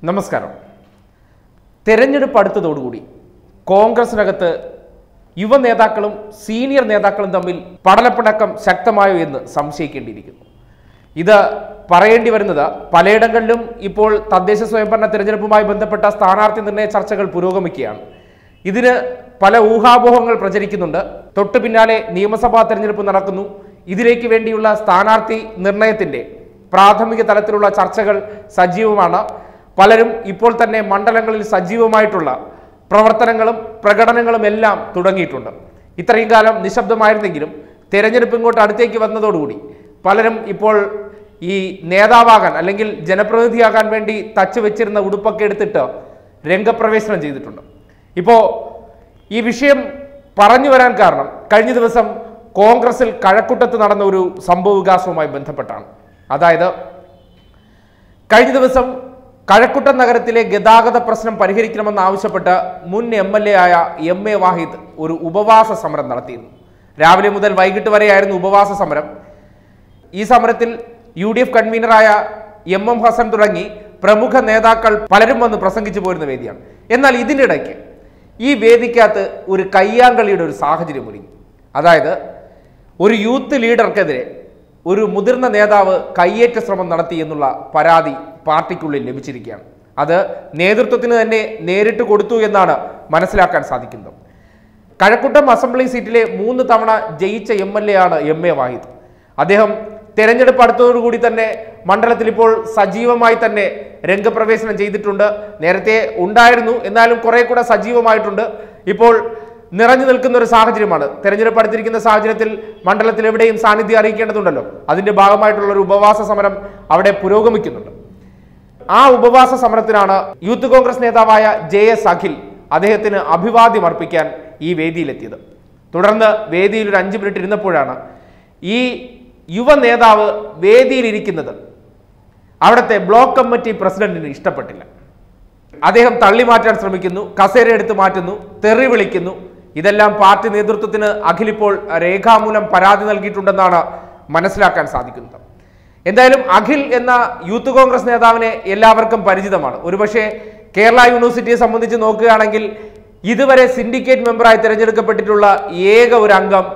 നമസ്കാരം തെരഞ്ഞെടുപ്പ് അടുത്തതോടുകൂടി കോൺഗ്രസിനകത്ത് യുവ നേതാക്കളും സീനിയർ നേതാക്കളും തമ്മിൽ പടലപ്പിണക്കം ശക്തമായോ എന്ന് സംശയിക്കേണ്ടിയിരിക്കുന്നു ഇത് പറയേണ്ടി വരുന്നത് പലയിടങ്ങളിലും ഇപ്പോൾ തദ്ദേശ സ്വയംഭരണ തെരഞ്ഞെടുപ്പുമായി ബന്ധപ്പെട്ട സ്ഥാനാർത്ഥി നിർണയ ചർച്ചകൾ പുരോഗമിക്കുകയാണ് ഇതിന് പല ഊഹാപോഹങ്ങൾ പ്രചരിക്കുന്നുണ്ട് തൊട്ടു പിന്നാലെ നിയമസഭാ തെരഞ്ഞെടുപ്പ് നടക്കുന്നു ഇതിലേക്ക് വേണ്ടിയുള്ള സ്ഥാനാർത്ഥി നിർണയത്തിന്റെ പ്രാഥമിക തലത്തിലുള്ള ചർച്ചകൾ സജീവമാണ് പലരും ഇപ്പോൾ തന്നെ മണ്ഡലങ്ങളിൽ സജീവമായിട്ടുള്ള പ്രവർത്തനങ്ങളും പ്രകടനങ്ങളും എല്ലാം തുടങ്ങിയിട്ടുണ്ട് ഇത്രയും കാലം നിശബ്ദമായിരുന്നെങ്കിലും തെരഞ്ഞെടുപ്പ് ഇങ്ങോട്ട് അടുത്തേക്ക് വന്നതോടുകൂടി പലരും ഇപ്പോൾ ഈ നേതാവാകാൻ അല്ലെങ്കിൽ ജനപ്രതിനിധിയാകാൻ വേണ്ടി തച്ചു വെച്ചിരുന്ന ഉടുപ്പൊക്കെ എടുത്തിട്ട് രംഗപ്രവേശനം ചെയ്തിട്ടുണ്ട് ഇപ്പോൾ ഈ വിഷയം പറഞ്ഞു വരാൻ കാരണം കഴിഞ്ഞ ദിവസം കോൺഗ്രസിൽ കഴക്കൂട്ടത്ത് നടന്ന ഒരു സംഭവ വികാസവുമായി ബന്ധപ്പെട്ടാണ് അതായത് കഴിഞ്ഞ ദിവസം കഴക്കൂട്ടം നഗരത്തിലെ ഗതാഗത പ്രശ്നം പരിഹരിക്കണമെന്ന് ആവശ്യപ്പെട്ട് മുൻ എം എൽ എ ആയ എം എ വാഹിദ് ഒരു ഉപവാസ സമരം നടത്തിയിരുന്നു രാവിലെ മുതൽ വൈകിട്ട് വരെയായിരുന്നു ഉപവാസ സമരം ഈ സമരത്തിൽ യു ഡി എഫ് കൺവീനറായ എം എം ഹസൻ തുടങ്ങി പ്രമുഖ നേതാക്കൾ പലരും വന്ന് പ്രസംഗിച്ചു പോരുന്ന വേദിയാണ് എന്നാൽ ഇതിനിടയ്ക്ക് ഈ വേദിക്കകത്ത് ഒരു കയ്യാങ്കളിയുടെ ഒരു സാഹചര്യം ഒരുങ്ങി അതായത് ഒരു യൂത്ത് ലീഡർക്കെതിരെ ഒരു മുതിർന്ന നേതാവ് കയ്യേറ്റ ശ്രമം നടത്തി എന്നുള്ള പരാതി പാർട്ടിക്കുള്ളിൽ ലഭിച്ചിരിക്കുകയാണ് അത് നേതൃത്വത്തിന് തന്നെ നേരിട്ട് കൊടുത്തു എന്നാണ് മനസ്സിലാക്കാൻ സാധിക്കുന്നത് കഴക്കൂട്ടം അസംബ്ലി സീറ്റിലെ മൂന്ന് തവണ ജയിച്ച എം എൽ എ ആണ് എം എ വാഹിദ് അദ്ദേഹം തെരഞ്ഞെടുപ്പ് അടുത്തതോടുകൂടി തന്നെ മണ്ഡലത്തിൽ ഇപ്പോൾ സജീവമായി തന്നെ രംഗപ്രവേശനം ചെയ്തിട്ടുണ്ട് നേരത്തെ ഉണ്ടായിരുന്നു എന്നാലും കുറെ കൂടെ സജീവമായിട്ടുണ്ട് ഇപ്പോൾ നിറഞ്ഞു നിൽക്കുന്ന ഒരു സാഹചര്യമാണ് തെരഞ്ഞെടുപ്പ് അടുത്തിരിക്കുന്ന സാഹചര്യത്തിൽ മണ്ഡലത്തിൽ എവിടെയും സാന്നിധ്യം അറിയിക്കേണ്ടതുണ്ടല്ലോ അതിന്റെ ഭാഗമായിട്ടുള്ള ഒരു ഉപവാസ സമരം അവിടെ പുരോഗമിക്കുന്നുണ്ട് ആ ഉപവാസ സമരത്തിനാണ് യൂത്ത് കോൺഗ്രസ് നേതാവായ ജെ എസ് അഖിൽ അദ്ദേഹത്തിന് അഭിവാദ്യം അർപ്പിക്കാൻ ഈ വേദിയിലെത്തിയത് തുടർന്ന് വേദിയിൽ ഒരു അഞ്ച് മിനിറ്റ് ഇരുന്നപ്പോഴാണ് ഈ യുവ നേതാവ് വേദിയിലിരിക്കുന്നത് അവിടുത്തെ ബ്ലോക്ക് കമ്മിറ്റി പ്രസിഡന്റിന് ഇഷ്ടപ്പെട്ടില്ല അദ്ദേഹം തള്ളി മാറ്റാൻ ശ്രമിക്കുന്നു കസേര എടുത്ത് മാറ്റുന്നു തെറി വിളിക്കുന്നു ഇതെല്ലാം പാർട്ടി നേതൃത്വത്തിന് അഖിൽ ഇപ്പോൾ രേഖാമൂലം പരാതി നൽകിയിട്ടുണ്ടെന്നാണ് മനസ്സിലാക്കാൻ സാധിക്കുന്നത് എന്തായാലും അഖിൽ എന്ന യൂത്ത് കോൺഗ്രസ് നേതാവിനെ എല്ലാവർക്കും പരിചിതമാണ് ഒരുപക്ഷെ കേരള യൂണിവേഴ്സിറ്റിയെ സംബന്ധിച്ച് നോക്കുകയാണെങ്കിൽ ഇതുവരെ സിൻഡിക്കേറ്റ് മെമ്പറായി തിരഞ്ഞെടുക്കപ്പെട്ടിട്ടുള്ള ഏക ഒരു അംഗം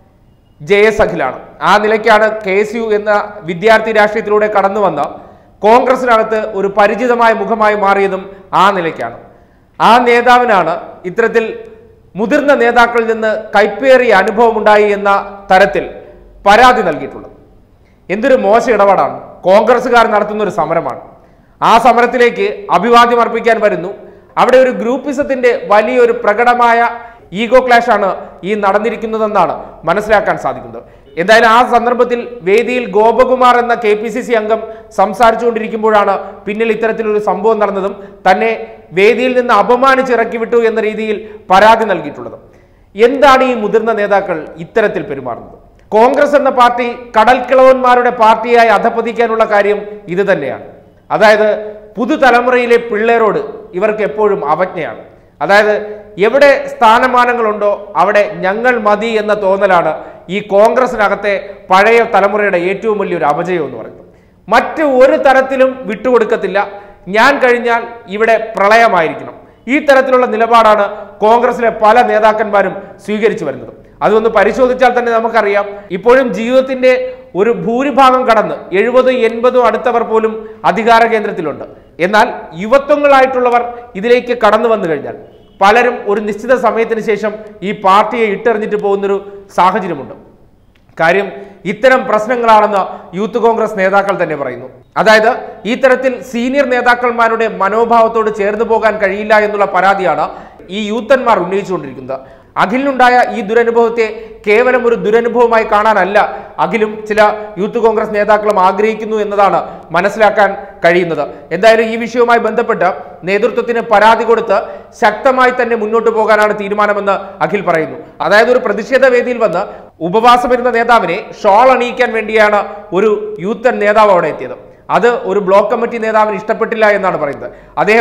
ജെ എസ് അഖിലാണ് ആ നിലയ്ക്കാണ് കെ എസ് യു എന്ന വിദ്യാർത്ഥി രാഷ്ട്രീയത്തിലൂടെ കടന്നു വന്ന കോൺഗ്രസിനകത്ത് ഒരു പരിചിതമായ മുഖമായി മാറിയതും ആ നിലയ്ക്കാണ് ആ നേതാവിനാണ് ഇത്തരത്തിൽ മുതിർന്ന നേതാക്കളിൽ നിന്ന് കൈപ്പേറിയ അനുഭവം ഉണ്ടായി എന്ന തരത്തിൽ പരാതി നൽകിയിട്ടുള്ളത് എന്തൊരു മോശം ഇടപാടാണ് കോൺഗ്രസ്സുകാർ നടത്തുന്ന ഒരു സമരമാണ് ആ സമരത്തിലേക്ക് അഭിവാദ്യം അർപ്പിക്കാൻ വരുന്നു അവിടെ ഒരു ഗ്രൂപ്പിസത്തിന്റെ വലിയൊരു പ്രകടമായ ഈഗോ ക്ലാഷ് ആണ് ഈ നടന്നിരിക്കുന്നതെന്നാണ് മനസ്സിലാക്കാൻ സാധിക്കുന്നത് എന്തായാലും ആ സന്ദർഭത്തിൽ വേദിയിൽ ഗോപകുമാർ എന്ന കെ പി സി സി അംഗം സംസാരിച്ചുകൊണ്ടിരിക്കുമ്പോഴാണ് പിന്നിൽ ഇത്തരത്തിലൊരു സംഭവം നടന്നതും തന്നെ വേദിയിൽ നിന്ന് അപമാനിച്ചിറക്കി വിട്ടു എന്ന രീതിയിൽ പരാതി നൽകിയിട്ടുള്ളത് എന്താണ് ഈ മുതിർന്ന നേതാക്കൾ ഇത്തരത്തിൽ പെരുമാറുന്നത് കോൺഗ്രസ് എന്ന പാർട്ടി കടൽക്കിളവന്മാരുടെ പാർട്ടിയായി അധപ്പതിക്കാനുള്ള കാര്യം ഇത് തന്നെയാണ് അതായത് പുതുതലമുറയിലെ പിള്ളേരോട് ഇവർക്ക് എപ്പോഴും അവജ്ഞയാണ് അതായത് എവിടെ സ്ഥാനമാനങ്ങളുണ്ടോ അവിടെ ഞങ്ങൾ മതി എന്ന തോന്നലാണ് ഈ കോൺഗ്രസിനകത്തെ പഴയ തലമുറയുടെ ഏറ്റവും വലിയൊരു അപജയം എന്ന് പറയുന്നത് മറ്റ് ഒരു തരത്തിലും വിട്ടുകൊടുക്കത്തില്ല ഞാൻ കഴിഞ്ഞാൽ ഇവിടെ പ്രളയമായിരിക്കണം ഈ തരത്തിലുള്ള നിലപാടാണ് കോൺഗ്രസിലെ പല നേതാക്കന്മാരും സ്വീകരിച്ചു വരുന്നത് അതൊന്ന് പരിശോധിച്ചാൽ തന്നെ നമുക്കറിയാം ഇപ്പോഴും ജീവിതത്തിന്റെ ഒരു ഭൂരിഭാഗം കടന്ന് എഴുപതും എൺപതും അടുത്തവർ പോലും അധികാര കേന്ദ്രത്തിലുണ്ട് എന്നാൽ യുവത്വങ്ങളായിട്ടുള്ളവർ ഇതിലേക്ക് കടന്നു വന്നു കഴിഞ്ഞാൽ പലരും ഒരു നിശ്ചിത സമയത്തിന് ശേഷം ഈ പാർട്ടിയെ ഇട്ടെറിഞ്ഞിട്ട് പോകുന്നൊരു സാഹചര്യമുണ്ട് കാര്യം ഇത്തരം പ്രശ്നങ്ങളാണെന്ന് യൂത്ത് കോൺഗ്രസ് നേതാക്കൾ തന്നെ പറയുന്നു അതായത് ഈ തരത്തിൽ സീനിയർ നേതാക്കന്മാരുടെ മനോഭാവത്തോട് ചേർന്ന് പോകാൻ കഴിയില്ല എന്നുള്ള പരാതിയാണ് ഈ യൂത്തന്മാർ ഉന്നയിച്ചുകൊണ്ടിരിക്കുന്നത് അഖിലിനുണ്ടായ ഈ ദുരനുഭവത്തെ കേവലം ഒരു ദുരനുഭവമായി കാണാനല്ല അഖിലും ചില യൂത്ത് കോൺഗ്രസ് നേതാക്കളും ആഗ്രഹിക്കുന്നു എന്നതാണ് മനസ്സിലാക്കാൻ കഴിയുന്നത് എന്തായാലും ഈ വിഷയവുമായി ബന്ധപ്പെട്ട് നേതൃത്വത്തിന് പരാതി കൊടുത്ത് ശക്തമായി തന്നെ മുന്നോട്ട് പോകാനാണ് തീരുമാനമെന്ന് അഖിൽ പറയുന്നു അതായത് ഒരു പ്രതിഷേധ വേദിയിൽ വന്ന് ഉപവാസമിരുന്ന നേതാവിനെ ഷോൾ അണിയിക്കാൻ വേണ്ടിയാണ് ഒരു യൂത്തൻ നേതാവ് അവിടെ എത്തിയത് അത് ഒരു ബ്ലോക്ക് കമ്മിറ്റി നേതാവിന് ഇഷ്ടപ്പെട്ടില്ല എന്നാണ് പറയുന്നത് അദ്ദേഹം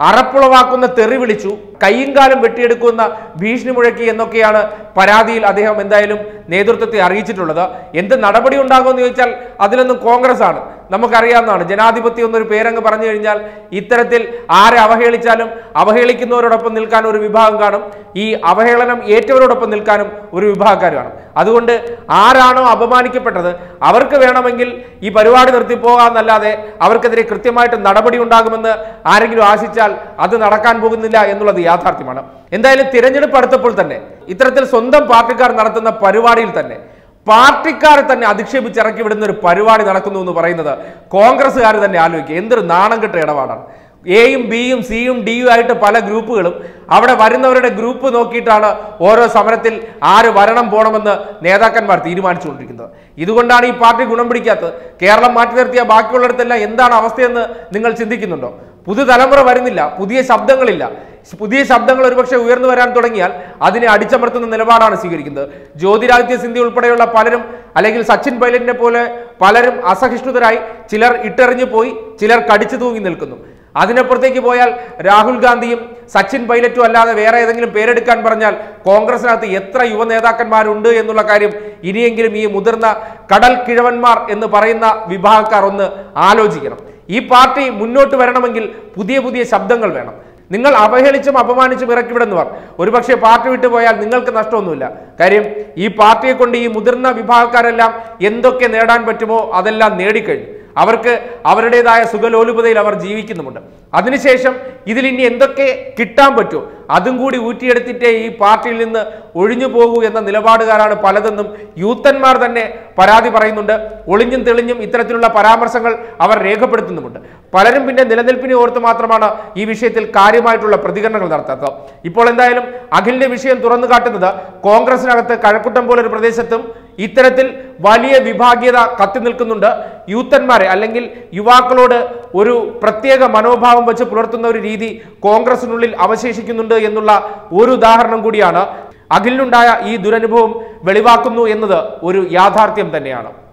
അറപ്പുളവാക്കുന്ന തെറി വിളിച്ചു കൈയും കാലും വെട്ടിയെടുക്കുന്ന ഭീഷണി മുഴക്കി എന്നൊക്കെയാണ് പരാതിയിൽ അദ്ദേഹം എന്തായാലും നേതൃത്വത്തെ അറിയിച്ചിട്ടുള്ളത് എന്ത് നടപടി ഉണ്ടാകുമെന്ന് ചോദിച്ചാൽ അതിലൊന്നും കോൺഗ്രസ് ആണ് നമുക്കറിയാവുന്നതാണ് ജനാധിപത്യം എന്നൊരു പേരങ്ങ് പറഞ്ഞു കഴിഞ്ഞാൽ ഇത്തരത്തിൽ ആരെ അവഹേളിച്ചാലും അവഹേളിക്കുന്നവരോടൊപ്പം നിൽക്കാൻ ഒരു വിഭാഗം കാണും ഈ അവഹേളനം ഏറ്റവരോടൊപ്പം നിൽക്കാനും ഒരു വിഭാഗക്കാർ കാണും അതുകൊണ്ട് ആരാണോ അപമാനിക്കപ്പെട്ടത് അവർക്ക് വേണമെങ്കിൽ ഈ പരിപാടി നിർത്തി പോകാമെന്നല്ലാതെ അവർക്കെതിരെ കൃത്യമായിട്ട് നടപടി ഉണ്ടാകുമെന്ന് ആരെങ്കിലും ആശിച്ചാൽ അത് നടക്കാൻ പോകുന്നില്ല എന്നുള്ളത് യാഥാർത്ഥ്യമാണ് എന്തായാലും തിരഞ്ഞെടുപ്പ് അടുത്തപ്പോൾ തന്നെ ഇത്തരത്തിൽ സ്വന്തം പാർട്ടിക്കാർ നടത്തുന്ന പരിപാടിയിൽ തന്നെ പാർട്ടിക്കാരെ തന്നെ അധിക്ഷേപിച്ച് ഇറക്കി വിടുന്ന ഒരു പരിപാടി നടക്കുന്നു എന്ന് പറയുന്നത് കോൺഗ്രസ്സുകാർ തന്നെ ആലോചിക്കുക എന്തൊരു നാണം കെട്ട ഇടപാടാണ് എയും ബിയും സിയും ഡിയും ആയിട്ട് പല ഗ്രൂപ്പുകളും അവിടെ വരുന്നവരുടെ ഗ്രൂപ്പ് നോക്കിയിട്ടാണ് ഓരോ സമരത്തിൽ ആര് വരണം പോകണമെന്ന് നേതാക്കന്മാർ തീരുമാനിച്ചുകൊണ്ടിരിക്കുന്നത് ഇതുകൊണ്ടാണ് ഈ പാർട്ടി ഗുണം പിടിക്കാത്തത് കേരളം മാറ്റി നിർത്തിയ ബാക്കിയുള്ളിടത്തെല്ലാം എന്താണ് അവസ്ഥയെന്ന് നിങ്ങൾ ചിന്തിക്കുന്നുണ്ടോ പുതുതലമുറ വരുന്നില്ല പുതിയ ശബ്ദങ്ങളില്ല പുതിയ ശബ്ദങ്ങൾ ഒരുപക്ഷെ ഉയർന്നു വരാൻ തുടങ്ങിയാൽ അതിനെ അടിച്ചമർത്തുന്ന നിലപാടാണ് സ്വീകരിക്കുന്നത് ജ്യോതിരാദിത്യ സിന്ധ്യ ഉൾപ്പെടെയുള്ള പലരും അല്ലെങ്കിൽ സച്ചിൻ പൈലറ്റിനെ പോലെ പലരും അസഹിഷ്ണുതരായി ചിലർ ഇട്ടെറിഞ്ഞു പോയി ചിലർ കടിച്ചു തൂങ്ങി നിൽക്കുന്നു അതിനപ്പുറത്തേക്ക് പോയാൽ രാഹുൽ ഗാന്ധിയും സച്ചിൻ പൈലറ്റും അല്ലാതെ വേറെ ഏതെങ്കിലും പേരെടുക്കാൻ പറഞ്ഞാൽ കോൺഗ്രസിനകത്ത് എത്ര യുവ നേതാക്കന്മാരുണ്ട് എന്നുള്ള കാര്യം ഇനിയെങ്കിലും ഈ മുതിർന്ന കടൽ കിഴവന്മാർ എന്ന് പറയുന്ന വിഭാഗക്കാർ ഒന്ന് ആലോചിക്കണം ഈ പാർട്ടി മുന്നോട്ട് വരണമെങ്കിൽ പുതിയ പുതിയ ശബ്ദങ്ങൾ വേണം നിങ്ങൾ അവഹേളിച്ചും അപമാനിച്ചും ഇറക്കിവിടുന്നവർ ഒരുപക്ഷെ പാർട്ടി വിട്ടു പോയാൽ നിങ്ങൾക്ക് നഷ്ടമൊന്നുമില്ല കാര്യം ഈ പാർട്ടിയെ കൊണ്ട് ഈ മുതിർന്ന വിഭാഗക്കാരെല്ലാം എന്തൊക്കെ നേടാൻ പറ്റുമോ അതെല്ലാം നേടിക്കഴിഞ്ഞു അവർക്ക് അവരുടേതായ സുഖലോലുപതയിൽ അവർ ജീവിക്കുന്നുമുണ്ട് അതിനുശേഷം ഇതിൽ ഇനി എന്തൊക്കെ കിട്ടാൻ പറ്റുമോ അതും കൂടി ഊറ്റിയെടുത്തിട്ടേ ഈ പാർട്ടിയിൽ നിന്ന് ഒഴിഞ്ഞു പോകൂ എന്ന നിലപാടുകാരാണ് പലതെന്നും യൂത്തന്മാർ തന്നെ പരാതി പറയുന്നുണ്ട് ഒളിഞ്ഞും തെളിഞ്ഞും ഇത്തരത്തിലുള്ള പരാമർശങ്ങൾ അവർ രേഖപ്പെടുത്തുന്നുമുണ്ട് പലരും പിന്നെ നിലനിൽപ്പിനെ ഓർത്ത് മാത്രമാണ് ഈ വിഷയത്തിൽ കാര്യമായിട്ടുള്ള പ്രതികരണങ്ങൾ നടത്താത്തത് ഇപ്പോൾ എന്തായാലും അഖിലിന്റെ വിഷയം തുറന്നു കാട്ടുന്നത് കോൺഗ്രസിനകത്ത് കഴക്കൂട്ടം പോലൊരു പ്രദേശത്തും ഇത്തരത്തിൽ വലിയ വിഭാഗീയത കത്തി നിൽക്കുന്നുണ്ട് യൂത്തന്മാരെ അല്ലെങ്കിൽ യുവാക്കളോട് ഒരു പ്രത്യേക മനോഭാവം വെച്ച് പുലർത്തുന്ന ഒരു രീതി കോൺഗ്രസിനുള്ളിൽ അവശേഷിക്കുന്നുണ്ട് എന്നുള്ള ഒരു ഉദാഹരണം കൂടിയാണ് അഖിലിനുണ്ടായ ഈ ദുരനുഭവം വെളിവാക്കുന്നു എന്നത് ഒരു യാഥാർത്ഥ്യം തന്നെയാണ്